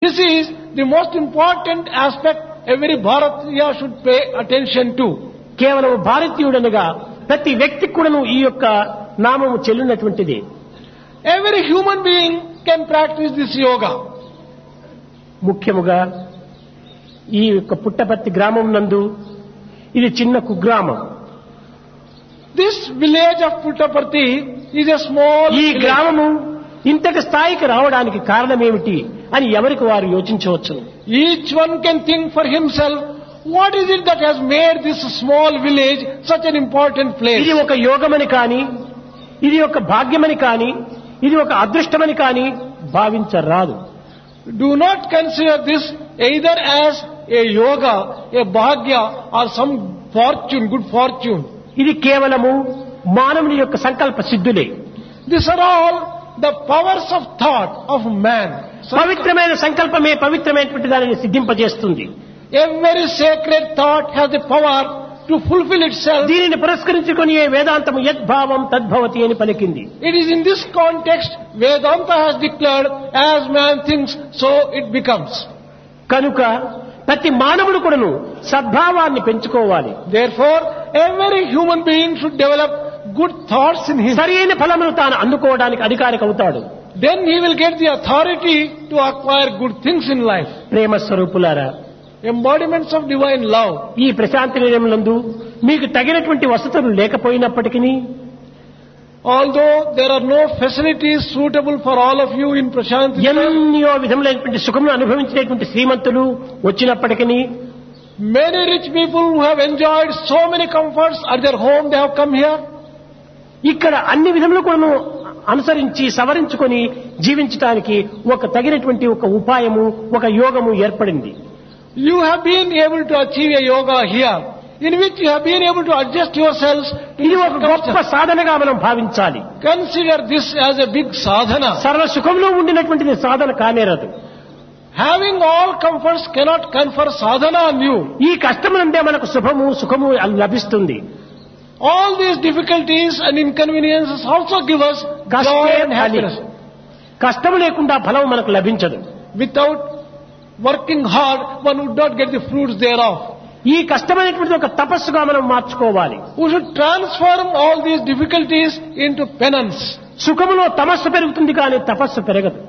This is the most important aspect every Bharatiya should pay attention to. కేవలం భారతీయుడనగా ప్రతి వ్యక్తికి కూడాను ఈ యొక్క నామము చెల్లినటువంటిది Every human being can practice this yoga. ముఖ్యముగా ఈ యొక్క పుట్టపర్తి గ్రామం నందు ఇది చిన్న కుగ్రామం This village of Puttaparthi is a small ఈ village. గ్రామము ఇంతటి స్థాయికి రావడానికి కారణమేమిటి అని ఎవరికి వారు యోచించవచ్చును Each one can think for himself, what is it that has made this small village such an important place? ఇది ఒక యోగమని కాని ఇది ఒక భాగ్యమని కాని ఇది ఒక అదృష్టమని కాని భావించరాదు Do not consider this either as a yoga, a bhagya or some fortune, good fortune. ఇది కేవలము మానవుని యొక్క సంకల్ప సిద్ధులే These are all the powers of thought of man. పవిత్రమైన సంకల్పమే పవిత్రమైనటువంటి దానిని సిద్ధింపజేస్తుంది Every sacred thought has the power to fulfill itself. దీనిని పురస్కరించుకొని ఏ వేదాంతము యద్భావం తద్భవతి అని పలికింది It is in this context Vedanta has declared, as man thinks, so it becomes. కనుక ప్రతి మానవుడు కూడాను సద్భావాన్ని పెంచుకోవాలి Therefore, every human being should develop good thoughts in him. సరైన ఫలమును తాను అందుకోవడానికి అధికారికి అవుతాడు Then he will get the authority to acquire good things in life. ప్రేమ స్వరూపులారా Embodiments of divine love. ఈ ప్రశాంతి నిలయంలందు మీకు తగినటువంటి వసతులు లేకపోయినప్పటికీ Although there are no facilities suitable for all of you in Prashanti, ఎన్నో విధములైనటువంటి సుఖమును అనుభవించినటువంటి శ్రీమంతులు వచ్చినప్పటికీ many rich people who have enjoyed so many comforts at their home, they have come here. ఇక్కడ అన్ని విధములు కూడాను అనుసరించి సవరించుకొని జీవించటానికి ఒక తగినటువంటి ఒక ఉపాయము ఒక యోగము ఏర్పడింది You have been able to achieve a yoga here, in which you have been able to adjust yourselves to ఇది the ఒక గొప్ప circumstances. సాధనగా మనం భావించాలి Consider this as a big sadhana. సర్వ సుఖంలో ఉండినటువంటిది సాధన కానేరదు Having all comforts cannot confer sadhana on you. ఈ కష్టమునందే మనకు శుభము సుఖము లభిస్తుంది All these difficulties and inconveniences also give us joy కష్టే and ఫలి happiness. కష్టము లేకుండా ఫలం మనకు లభించదు Without working hard, one would not get the fruits thereof. ఈ కష్టమైనటువంటి ఒక తపస్సుగా మనం మార్చుకోవాలి We should transform all these difficulties into penance. సుఖములో తమస్సు పెరుగుతుంది కానీ తపస్సు పెరగదు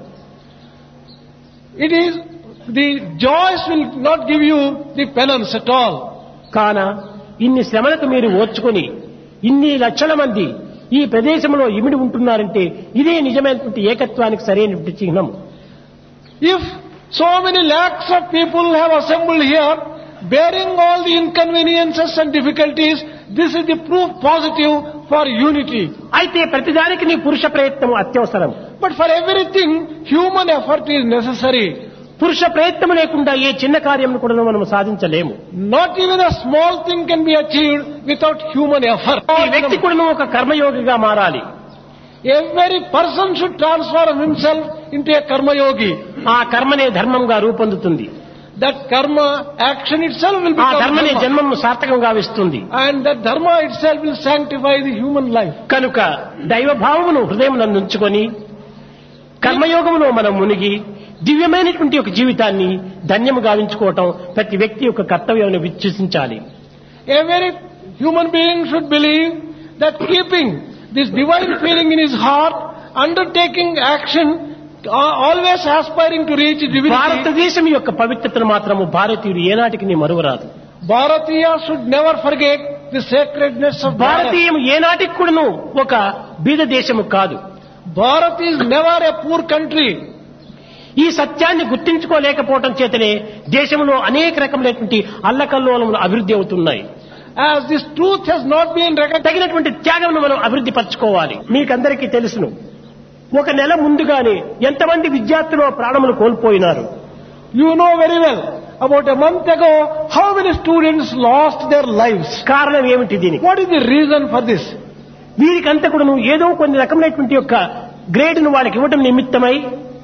It is, the joys will not give you the penance at all. కాన ఇన్ని శ్రమలకు మీరు ఓర్చుకొని ఇన్ని లక్షల మంది ఈ ప్రదేశంలో ఇమిడి ఉంటున్నారంటే ఇదే నిజమైనటువంటి ఏకత్వానికి సరైనటువంటి చిహ్నం If so many lakhs of people have assembled here, bearing all the inconveniences and difficulties, this is the proof positive for unity. అయితే ప్రతిదానికి నీ పురుష ప్రయత్నం అత్యవసరం But for everything, human effort is necessary. పురుష ప్రయత్నం లేకుండా ఏ చిన్న కార్యం కూడా మనం సాధించలేము Not even a small thing can be achieved without human effort. ఈ వ్యక్తి కూడా ఒక కర్మయోగిగా మారాలి Every person should transform himself into a karma yogi. ఆ కర్మనే ధర్మంగా రూపొందుతుంది That karma action itself will ఆ become ధర్మనే dharma. జన్మము సార్థకం గావిస్తుంది And that dharma itself will sanctify the human life. కనుక దైవ భావమును హృదయం ఉంచుకొని కర్మయోగములో మనం మునిగి దివ్యమైనటువంటి ఒక జీవితాన్ని ధన్యము గావించుకోవటం ప్రతి వ్యక్తి యొక్క కర్తవ్యం విశ్వసించాలి Every human being should believe that keeping this divine feeling in his heart, undertaking action, uh, always aspiring to reach divinity, భారతదేశం యొక్క పవిత్రతను మాత్రము భారతీయుడు ఏనాటికి నీ మరువరాదు Bharatiya should never forget the sacredness of Bharat. భారతీయం ఏనాటికి కూడాను ఒక బీద దేశము కాదు Bharat is never a poor country. ఈ సత్యాన్ని గుర్తించుకోలేకపోవటం చేతనే దేశంలో అనేక రకములైనటువంటి అల్లకల్లోలములు అభివృద్ధి అవుతున్నాయి As this truth has not been recognized, తగినటువంటి త్యాగమును మనం అభివృద్ధి పరచుకోవాలి మీకందరికీ తెలుసును ఒక నెల ముందుగానే ఎంతమంది విద్యార్థులు ప్రాణములు కోల్పోయినారు you know very well, about a month ago, how many students lost their lives. కారణం ఏమిటి దీనికి What is the reason for this? వీరికంతా కూడా నువ్వు ఏదో కొన్ని రకమైనటువంటి యొక్క గ్రేడ్ను వాళ్ళకి ఇవ్వడం నిమిత్తమై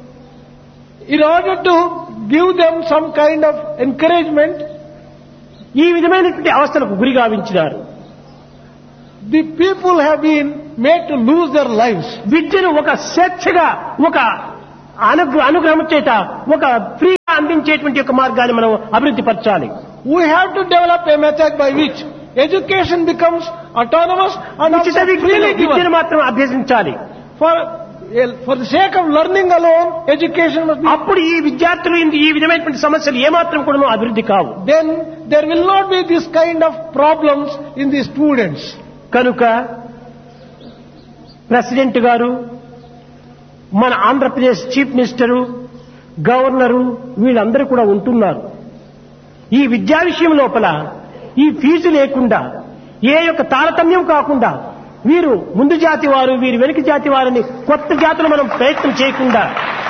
In order to give them some kind of encouragement, ఈ విధమైనటువంటి అవస్థలకు గురి గావించినారు the people have been made to lose their lives. విద్యను ఒక స్వేచ్ఛగా ఒక అనుగ్ర అనుగ్రహం చేత ఒక ఫ్రీ అందించేటువంటి యొక్క మార్గాన్ని మనం అభివృద్ధి పరచాలి We have to develop a method by which education becomes autonomous and ఉచిత also విద్యను freely విద్యను given. మాత్రం అభ్యసించాలి For, for the sake of learning alone, education must be అప్పుడు ఈ విద్యార్థులు ఈ- ఈ విధమైనటువంటి సమస్యలు ఏమాత్రం కూడా అభివృద్ధి కావు then there will not be this kind of problems in the students. కనుక ప్రెసిడెంట్ గారు మన ఆంధ్రప్రదేశ్ చీఫ్ మినిస్టరు గవర్నరు వీళ్ళందరూ కూడా ఉంటున్నారు ఈ విద్యా విషయం లోపల ఈ ఫీజు లేకుండా ఏ యొక్క తారతమ్యం కాకుండా వీరు ముందు జాతి వారు వీరు వెనుక జాతి వారిని కొత్త జాతులు మనం ప్రయత్నం చేయకుండా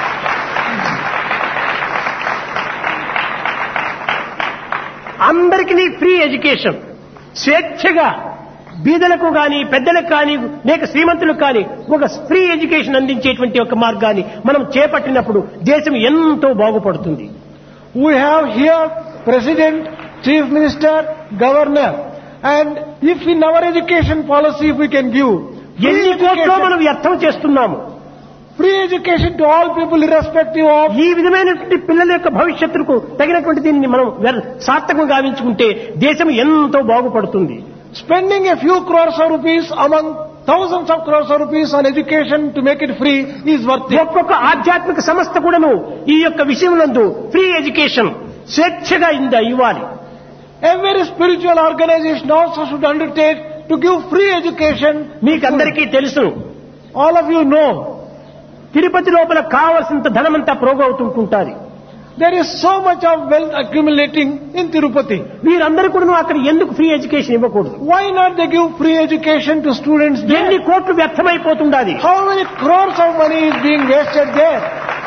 అందరికీ ఫ్రీ ఎడ్యుకేషన్ స్వేచ్ఛగా బీదలకు కానీ పెద్దలకు కానీ లేక శ్రీమంతులకు కానీ ఒక ఫ్రీ ఎడ్యుకేషన్ అందించేటువంటి ఒక మార్గాన్ని మనం చేపట్టినప్పుడు దేశం ఎంతో బాగుపడుతుంది We have here President, Chief Minister, Governor. And if in our education policy if we can give free ఎన్ని కోట్లో education, మనం వ్యర్థం చేస్తున్నాము free education to all people irrespective of ఈ విధమైనటువంటి పిల్లల యొక్క భవిష్యత్తుకు తగినటువంటి దీన్ని మనం వ్యర్- సార్థకం గావించుకుంటే దేశం ఎంతో బాగుపడుతుంది spending a few crores of rupees among thousands of crores of rupees on education to make it free is worth it. ఒక్కొక్క ఆధ్యాత్మిక సంస్థ కూడాను ఈ యొక్క విషయమునందు ఫ్రీ ఎడ్యుకేషన్ స్వేచ్ఛగా ఇంద ఇవ్వాలి Every spiritual organization also should undertake to give free education. మీకందరికీ తెలుసు All of you know Tirupati లోపల కావలసినంత ధనమంతా ప్రోగవుతుంటుంటారు there is so much of wealth accumulating in Tirupati. వీరందరూ కూడా అక్కడ ఎందుకు ఫ్రీ ఎడ్యుకేషన్ ఇవ్వకూడదు Why not they give free education to students ఎన్ని there? కోట్లు వ్యర్థమైపోతుండాలి How many crores of money is being wasted there?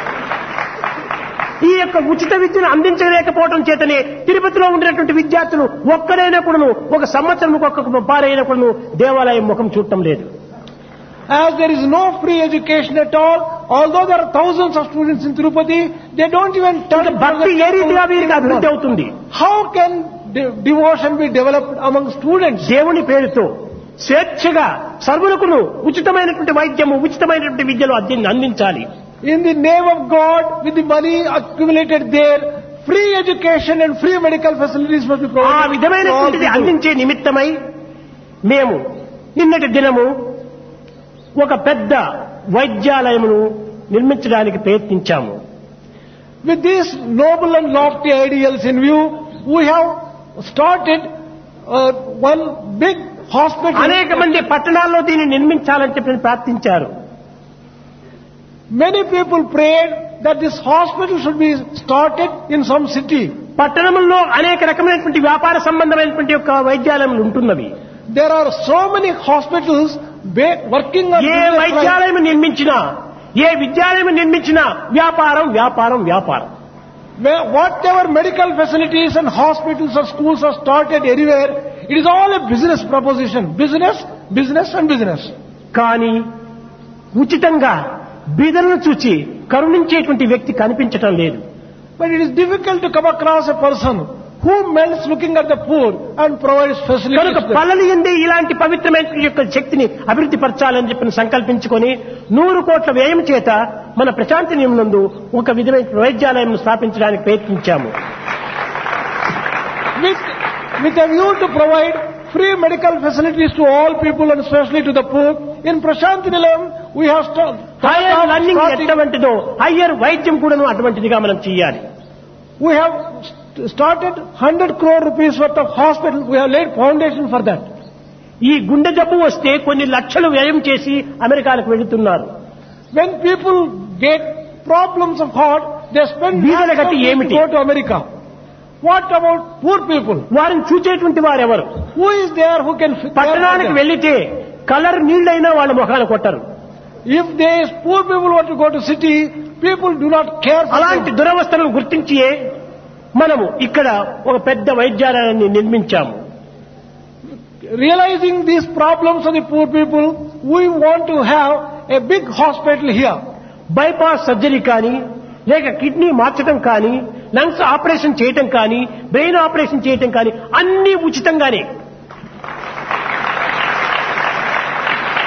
ఈ యొక్క ఉచిత విద్యను అందించలేకపోవడం చేతనే తిరుపతిలో ఉండినటువంటి విద్యార్థులు ఒక్కడైనా కూడాను ఒక సంవత్సరం ఒక్కొక్క పారైనా కూడాను దేవాలయం ముఖం చూడటం లేదు As there is no free education at all, although there are thousands of students in Tirupati, they don't even turn ఇంకా భక్తి ఏ రీతిగా వీరికి అభివృద్ధి అవుతుంది How can de- devotion be developed among students? దేవుని పేరుతో స్వేచ్ఛగా సర్వులకును ఉచితమైనటువంటి వైద్యము ఉచితమైనటువంటి విద్యను అద్ది- అందించాలి In the name of God, with the money accumulated there, free education and free medical facilities must be ఆ provided. to all విధమైనటువంటిది people. అందించే నిమిత్తమై మేము నిన్నటి దినము ఒక పెద్ద వైద్యాలయమును నిర్మించడానికి ప్రయత్నించాము With these noble and lofty ideals in view, we have started uh, one big hospital. అనేక మంది పట్టణాల్లో దీన్ని నిర్మించాలని చెప్పి ప్రార్థించారు Many people prayed that this hospital should be started in some city. పట్టణంలో అనేక రకమైనటువంటి వ్యాపార సంబంధమైనటువంటి యొక్క వైద్యాలయములు ఉంటున్నవి There are so many hospitals ba- working on A business lines. వైద్యాలయం నిర్మించినా ఏ విద్యాలయం నిర్మించినా వ్యాపారం వ్యాపారం వ్యాపారం Where whatever medical facilities and hospitals or schools are started anywhere, it is all a business proposition. Business, business and business. కానీ ఉచితంగా బీదలను చూచి కరుణించేటువంటి వ్యక్తి కనిపించటం లేదు But it is difficult to come across a person who melts looking at the poor and provides facilities. కనుక to them. పల్లలు ఎందే ఇలాంటి పవిత్రమైన యొక్క శక్తిని అభివృద్ధి పరచాలని చెప్పి సంకల్పించుకొని నూరు కోట్ల వ్యయం చేత మన ప్రశాంతి నియమనందు ఒక విధమైన వైద్యాలయం స్థాపించడానికి ప్రయత్నించాము with, with a view to provide free medical facilities to all people and especially to the poor. In Prashanti Nilayam, we have sta- thought higher of learning starting- ఎటువంటిదో హయ్యర్ వైద్యం కూడాను అటువంటిదిగా మనం చేయాలి we have st- started 100 crore rupees worth of hospital. We have laid foundation for that. ఈ గుండె జబ్బు వస్తే కొన్ని లక్షలు వ్యయం చేసి అమెరికాలకు వెళుతున్నారు When people get problems of heart, they spend వీళ్ళ lakhs of గతి money to ఏమిటి? go to America. What about poor people? వారిని చూచేటువంటి వారెవరు Who is there who can f- care for పట్టణానికి them? వెళ్లితే కలర్ నీళ్ళైనా వాళ్ళ ముఖాలు కొట్టరు If these poor people want to go to city, people do not care for అలాంటి them. దురవస్థలను గుర్తించి మనము ఇక్కడ ఒక పెద్ద వైద్యాలయాన్ని నిర్మించాము Realizing these problems of the poor people, we want to have a big hospital here. Bypass surgery కానీ లేక కిడ్నీ మార్చడం కానీ లంగ్స్ ఆపరేషన్ చేయటం కానీ బ్రెయిన్ ఆపరేషన్ చేయటం కానీ అన్ని ఉచితంగానే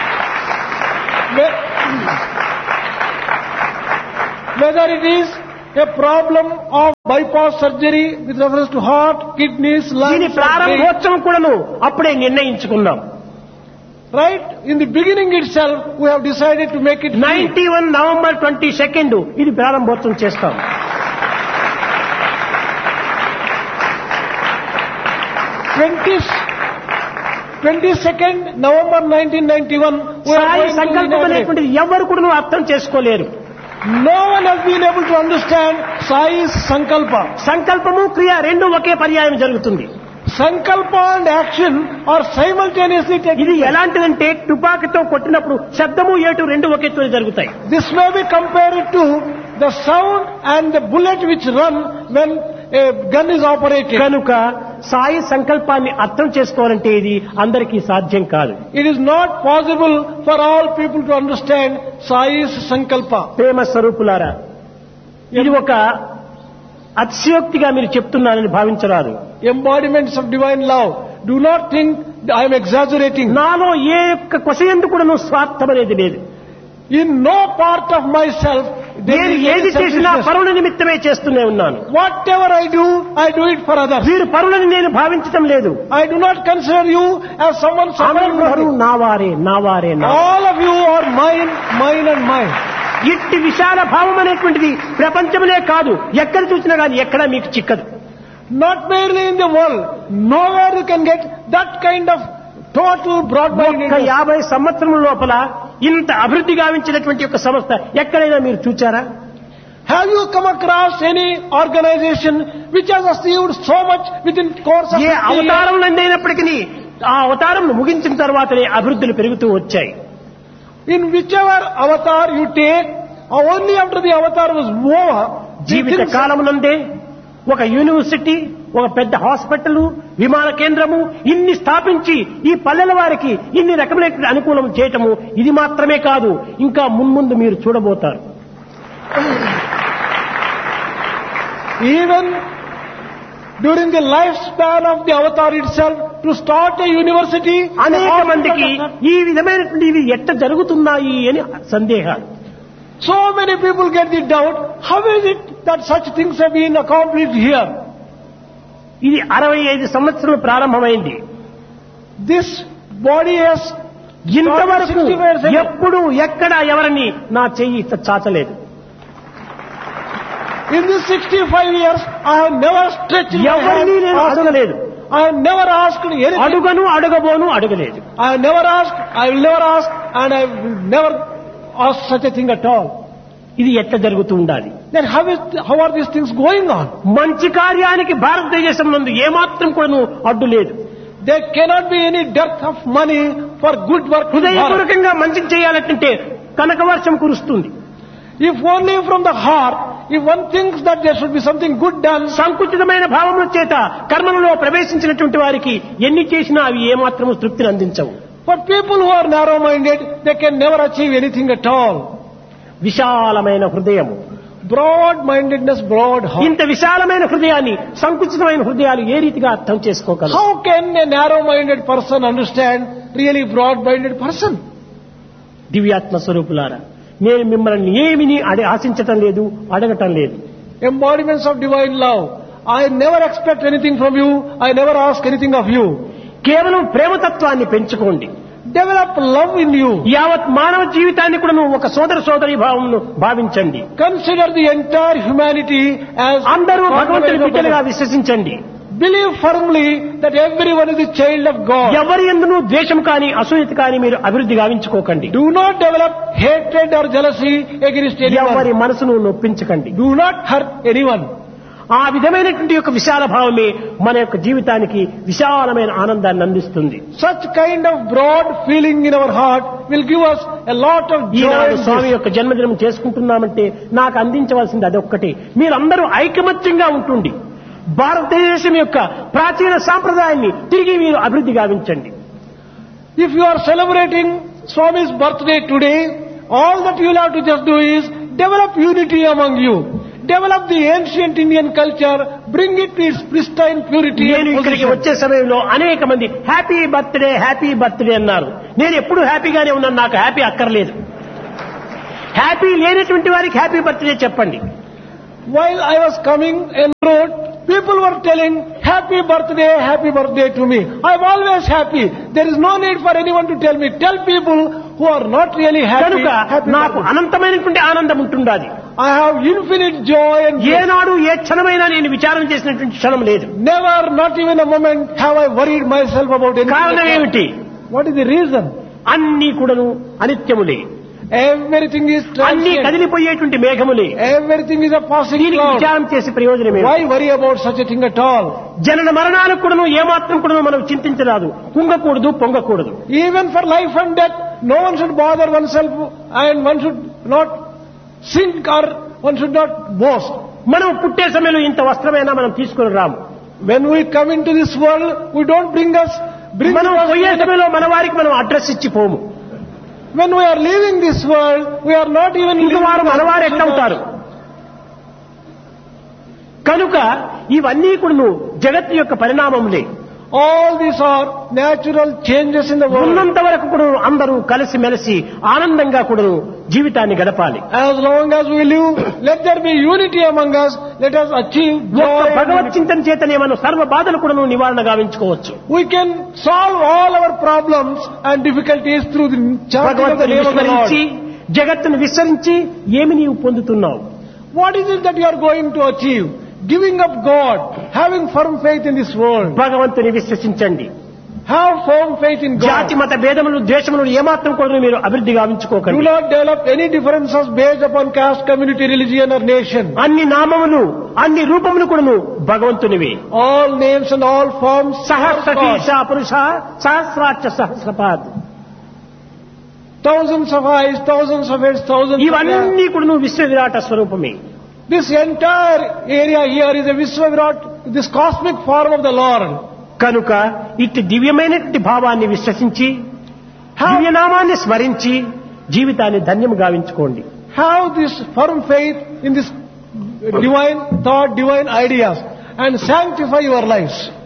Whe- Whether it is a problem of bypass surgery with reference to heart, kidneys, దీని lungs, or brain. ప్రారంభోత్సవం కూడాను అప్పుడే నిర్ణయించుకున్నాం right? In the beginning itself, we have decided to make it free. Ninety one November twenty second ఇది ప్రారంభోత్సవం చేస్తాం 20, 22nd November 1991, we are Sai going to సంకల్పం inaugurate. అనేటువంటిది ఎవరు కూడా అర్థం చేసుకోలేరు No one has been able to understand Sai's Sankalpa. సంకల్పము క్రియ రెండు ఒకే పర్యాయం జరుగుతుంది Sankalpa and action are simultaneously taking ఇది ఎలాంటిదంటే తుపాకీతో కొట్టినప్పుడు శబ్దము ఏటు రెండు ఒకే తోటి జరుగుతాయి This may be compared to the sound and the bullet which run when a gun is operated. కనుక సాయి సంకల్పాన్ని అర్థం చేసుకోవాలంటే ఇది అందరికీ సాధ్యం కాదు It is not possible for all people to understand Sai's Sankalpa. ప్రేమ స్వరూపులారా ఇది ఒక అతిశయోక్తిగా మీరు చెప్తున్నారని భావించరాదు Embodiments of divine love. Do not think I am exaggerating. నాలో ఏ యొక్క కొసయందు కూడా స్వార్థం అనేది లేదు In no part of myself, there నేను is ఏది any చేసినా selfishness. పరుల నిమిత్తమే చేస్తూనే ఉన్నాను Whatever I do, I do it for others. వీరు పరులని నేను భావించటం లేదు I do not consider you as someone suffering from అందరూ it. నా వారే నా వారే నా All of you are mine, mine and mine. ఇట్టి విశాల భావం అనేటువంటిది ప్రపంచములే కాదు ఎక్కడ చూసినా కానీ ఎక్కడా మీకు చిక్కదు Not merely in the world. Nowhere you can get that kind of total ఒక్క broad-mindedness. యాభై సంవత్సరముల లోపల ఇంత అభివృద్ధి గావించినటువంటి ఒక సంస్థ ఎక్కడైనా మీరు చూచారా Have you come across any organization which has achieved so much within course of A 50 years? అవతారం అయినప్పటికీ ఆ అవతారం ముగించిన తర్వాతనే అభివృద్ధులు పెరుగుతూ వచ్చాయి In whichever avatar you take, only after the avatar was over, the Jeevitha things- కాలమునందే ఒక యూనివర్సిటీ ఒక పెద్ద హాస్పిటల్ విమాన కేంద్రము ఇన్ని స్థాపించి ఈ పల్లెల వారికి ఇన్ని రకమైన అనుకూలం చేయటము ఇది మాత్రమే కాదు ఇంకా మున్ముందు మీరు చూడబోతారు even during the lifespan of the avatar itself, to start a university, అనేక మందికి ఈ విధమైనటువంటి ఇవి ఎట్ట జరుగుతున్నాయి అని సందేహాలు so many people get the doubt, how is it that such things have been accomplished here? ఇది అరవై ఐదు సంవత్సరాలు ప్రారంభమైంది This body has ఇంతవరకు 65 years ago. ఎప్పుడు ఎక్కడ ఎవరిని నా చెయ్యి ఇట్ట చాచలేదు In these 65 years, I have never stretched my ఎవరిని నేను hand. అడగలేదు I have never asked anything. అడుగను అడగబోను అడగలేదు I have never asked, I will never ask, and I will never ask such a thing at all. ఇది ఎట్ట జరుగుతూ ఉండాలి Then how is, how are these things going on? మంచి కార్యానికి భారతదేశం నందు ఏమాత్రం కూడా అడ్డు లేదు There cannot be any dearth of money for good work. in Bharat. హృదయపూర్వకంగా మంచి చేయాలంటే కనక వర్షం కురుస్తుంది If only from the heart, if one thinks that there should be something good done, సంకుచితమైన భావముల చేత కర్మలలో ప్రవేశించినటువంటి వారికి ఎన్ని చేసినా అవి ఏమాత్రము తృప్తిని అందించవు for people who are narrow-minded, they can never achieve anything at all. విశాలమైన హృదయము Broad-mindedness, broad heart. ఇంత విశాలమైన హృదయాన్ని సంకుచితమైన హృదయాలు ఏ రీతిగా అర్థం చేసుకోగలరు How can a narrow-minded person understand really broad-minded person? దివ్యాత్మ స్వరూపులారా నేను మిమ్మల్ని ఏమిని అడి ఆశించటం లేదు అడగటం లేదు Embodiments of divine love. I never expect anything from you. I never ask anything of you. కేవలం ప్రేమతత్వాన్ని పెంచుకోండి Develop love in you. యావత్ మానవ జీవితాన్ని కూడా నువ్వు ఒక సోదర సోదరి భావమును భావించండి Consider the entire humanity as అందరూ భగవంతుని బిడ్డలుగా brother. విశ్వసించండి Believe firmly that everyone is a child of God. ఎవరి ఎందును ద్వేషం కానీ అసూయత కానీ మీరు అభివృద్ధి గావించుకోకండి Do not develop hatred or jealousy against ఎవరి anyone. మనసును నొప్పించకండి Do not hurt anyone. ఆ విధమైనటువంటి యొక్క విశాల భావమే మన యొక్క జీవితానికి విశాలమైన ఆనందాన్ని అందిస్తుంది Such kind of broad feeling in our heart will give us a lot of joy. Eenadu in Swamy this. యొక్క జన్మదినం చేసుకుంటున్నామంటే నాకు అందించవలసింది అదొక్కటే మీరందరూ ఐకమత్యంగా ఉంటుండి భారతదేశం యొక్క ప్రాచీన సాంప్రదాయాన్ని తిరిగి మీరు అభివృద్ధి గావించండి If you are celebrating Swami's birthday today, all that you will have to just do is develop unity among you. Develop the ancient Indian culture, bring it to its pristine purity నేను and ఇక్కడికి position. వచ్చే సమయంలో అనేక మంది happy birthday happy birthday అన్నారు నేను ఎప్పుడు హ్యాపీగానే ఉన్నాను నాకు హ్యాపీ అక్కర్లేదు హ్యాపీ లేనటువంటి వారికి హ్యాపీ బర్త్డే చెప్పండి While I was coming en route, people were telling, happy birthday, happy birthday to me. I'm always happy. There is no need for anyone to tell me. Tell people who are not really happy, కనుక happy నాకు birthday. అనంతమైనటువంటి ఆనందం ఉంటుండాలి I have infinite joy and bliss. ఏనాడు ఏ క్షణమైనా నేను విచారం చేసినటువంటి క్షణం లేదు never, not even a moment have I worried myself about anything. కారణం at all. ఏమిటి What is the reason? అన్ని కూడాను అనిత్యములే Everything is అన్ని transient. కదిలిపోయేటువంటి మేఘములే Everything is a passing దీనికి cloud. విచారం చేసే ప్రయోజనం Why worry about such a thing at all? జనన మరణాలకు కూడాను ఏమాత్రం కూడాను మనం చింతించరాదు కుంగకూడదు పొంగకూడదు Even for life and death, no one should bother oneself and one should not sink or one should not boast. మనం పుట్టే సమయంలో ఇంత వస్త్రమైనా మనం తీసుకుని రాము When we come into this world, we don't bring us, bring మనం us పోయే సమయంలో మన వారికి మనం అడ్రస్ ఇచ్చి పోము When we are leaving this world, we are not even ఇంక వారు leaving మనవారు ఎట్లవుతారు కనుక ఇవన్నీ కూడా జగత్తు యొక్క పరిణామములే All these are natural changes in the world. ఉన్నంత వరకు కూడా అందరూ కలిసి మెలిసి ఆనందంగా కూడా జీవితాన్ని గడపాలి As long as we live, let there be unity among us. Let us achieve ఒక్క joy. and భగవత్ చింతన చేతనే మనం సర్వ బాధలు కూడా నివారణ గావించుకోవచ్చు We can solve all our problems and difficulties through the chanting of the భగవంతుని name of the విస్మరించి Lord. జగత్తును విస్తరించి ఏమి నీవు పొందుతున్నావు What is it that you are going to achieve? Giving up God, having firm faith in this world. భగవంతుని విశ్వసించండి Have firm faith in జాతి God. మత భేదములు ద్వేషములు ఏమాత్రం కూడా మీరు అభివృద్ధి Do గావించుకోకండి not develop any differences based upon caste, community, religion or nation. అన్ని నామములు అన్ని రూపములు కూడాను భగవంతునివి All names and all forms are సహస్రకీష God. పురుష సహస్రాక్ష సహస్రపాద్ Thousands of eyes, thousands of heads, thousands of hands. ఇవన్నీ కూడా విశ్వ విరాట స్వరూపమే This entire area here is a Vishwavirat, this cosmic form of the Lord. కనుక ఇట్టి దివ్యమైనటువంటి భావాన్ని విశ్వసించి దివ్యనామాన్ని స్మరించి జీవితాన్ని ధన్యము గావించుకోండి Have this firm faith in this divine thought, divine ideas and sanctify your lives.